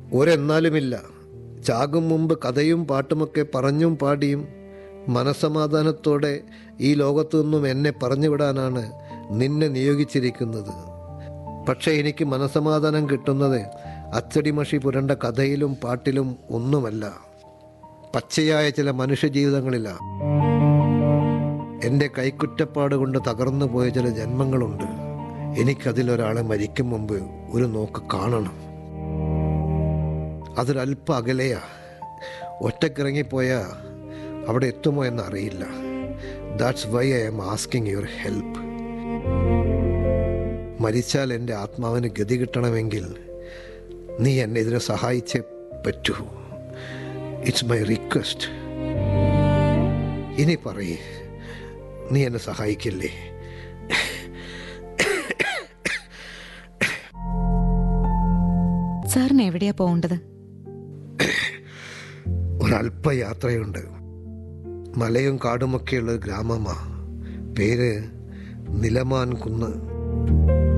ഒരെന്നാലുമില്ല ചാകും മുമ്പ് കഥയും പാട്ടുമൊക്കെ പറഞ്ഞും പാടിയും മനസമാധാനത്തോടെ ഈ ലോകത്തു നിന്നും എന്നെ പറഞ്ഞുവിടാനാണ് നിന്നെ നിയോഗിച്ചിരിക്കുന്നത് പക്ഷേ എനിക്ക് മനസമാധാനം കിട്ടുന്നത് അച്ചടിമഷി പുരണ്ട കഥയിലും പാട്ടിലും ഒന്നുമല്ല പച്ചയായ ചില മനുഷ്യജീവിതങ്ങളിലാണ് എൻ്റെ കൈക്കുറ്റപ്പാട് കൊണ്ട് തകർന്നു പോയ ചില ജന്മങ്ങളുണ്ട് എനിക്കതിലൊരാളെ മരിക്കും മുമ്പ് ഒരു നോക്ക് കാണണം അതൊരല്പം അകലെയാ ഒറ്റക്കിറങ്ങിപ്പോയാ അവിടെ എത്തുമോ എന്നറിയില്ല that's why I'm asking your help മരിച്ചാൽ എൻ്റെ ആത്മാവിന് ഗതി കിട്ടണമെങ്കിൽ നീ എന്നെ ഇതിനെ സഹായിച്ചേ പറ്റൂ ഇറ്റ്സ് മൈ റിക്വസ്റ്റ് ഇനി പറയേ നീ എന്നെ സഹായിക്കില്ലേ സാറിന് എവിടെയാ പോകേണ്ടത് ഒരല്പ യാത്രയുണ്ട് മലയും കാടുമൊക്കെയുള്ള ഒരു ഗ്രാമമാ പേര് നിലമാൻ കുന്ന്